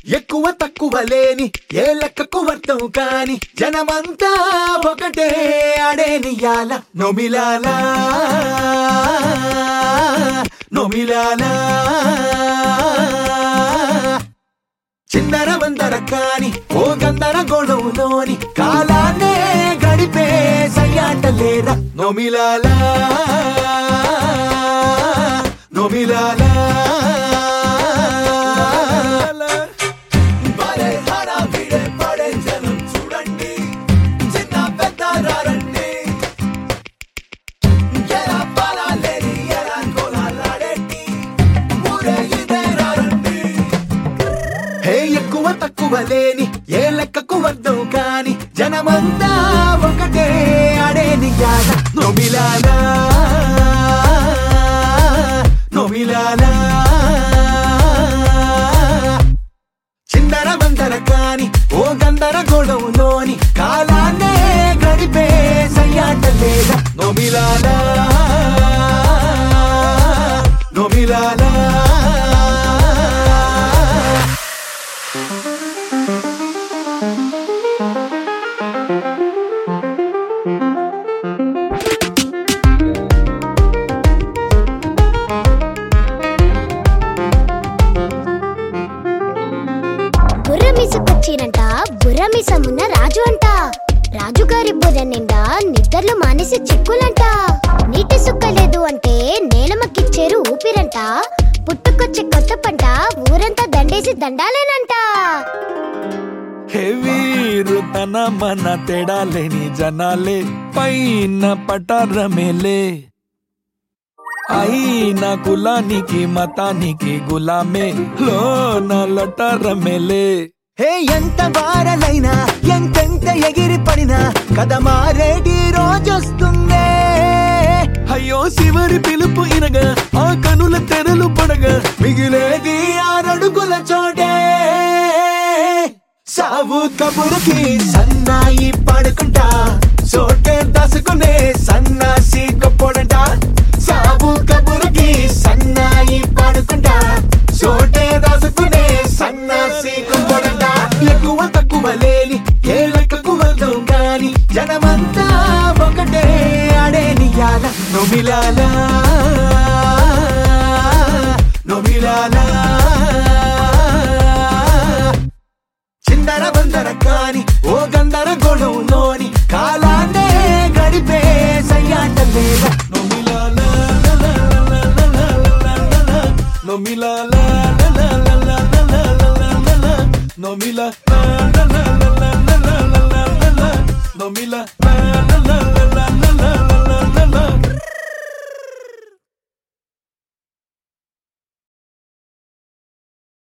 ఎక్కువ తక్కువ లేని ఏ లెక్కకు వర్తం కాని జనమంతా ఒకటే అడేనియాల నొమిలాలా నొమిలాలా చిందర వందర కాని ఓ గందర గొడవలోని కాలాన్నే గడిపే సయ్యాట లేరా నొమిలాలా నొమిలాలా భలే హడావిడే పడే జనం చూడండి చిన్న పెద్ద రారండి ఎలా పాలాలేని ఎలా కోలాలాడేటి ఊరే ఇదే రారండి హే ఎక్కువ తక్కువ లేని ఏ లెక్కకు వద్దు కాని జనమంతా ఒకటే అడేని యాద నొమిలాలా నొమిలాలా చిందర వందర కాని ఓ గందర గొడవలోని కాలాన్నే గడిపే సయ్యాట లేదా నొమిలాలా నొమిలాలా బుర్రమీసకొచ్చినంట బుర్రమీసమున్న రాజు అంట రాజుగారి బుర్ర నిండా నిద్రలు మానేసి చిక్కులంట నీటి సుక్కలేదు అంటే నేలమక్కిచ్చేరు ఊపిరంట పుట్టుకొచ్చే కొత్త పంట ఊరంతా దండేసి దండాలేనంట హెవీరు తన మన తేడాలేని జనాలే పైన పటారమేలే అయిన కులానికి మతానికి గులామే లోన లొటరమేలే హే ఎంత వారలైనా ఎంతెంత ఎగిరి పడినా కథ మారేటి రోజొస్తుందే అయ్యో శివరి పిలుపు ఇనగా ఆ కనుల తెరలు పడగా మిగిలేది ఆరడుగుల చోటే సావు కబురుకి సన్నాయి పడుకుంటా చోటే దసుకునే సన్నాసి గొప్పడంట సావు కబురుకి సన్నాయి పడుకుంటా చోటే దసుకునే సన్నాసి గొప్పడంట ఎక్కువ తక్కువ లేని ఏ లెక్కకు వద్దు కాని జనమంతా ఒకటే అడేనియాల నొమిలాలా నొమిలాలా చిందర వందర కాని ఓ గందర గొడవలోని కాలాన్నే గడిపే సయ్యాట లేదా నొమిలా లా లా లా లా లా లా లా లా లా. నొమిలా లా లా లా లా లా లా లా లా లా లా. నొమిలా లా లా లా లా